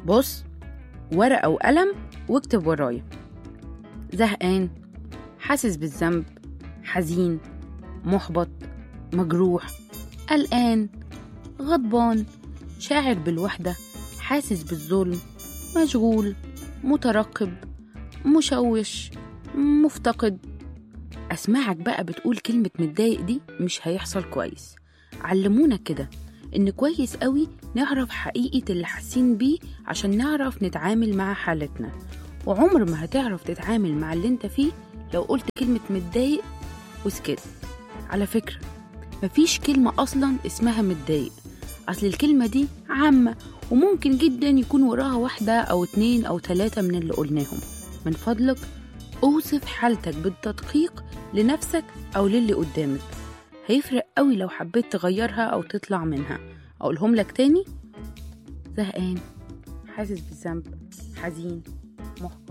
بص ورقة وقلم واكتب ورايا زهقان حاسس بالذنب حزين محبط مجروح قلقان غضبان شاعر بالوحدة حاسس بالظلم مشغول مترقب مشوش مفتقد أسمعك بقى بتقول كلمة متضايق دي مش هيحصل كويس علمونا كده إن كويس قوي نعرف حقيقة اللي حاسين بيه عشان نعرف نتعامل مع حالتنا وعمر ما هتعرف تتعامل مع اللي انت فيه لو قلت كلمة متضايق وسكت على فكرة مفيش كلمة أصلا اسمها متضايق أصل الكلمة دي عامة وممكن جدا يكون وراها واحدة أو اتنين أو تلاتة من اللي قلناهم من فضلك أوصف حالتك بالتدقيق لنفسك أو للي قدامك هيفرق قوي لو حبيت تغيرها أو تطلع منها أقولهم لك تاني زهقان حاسس بالذنب حزين محبط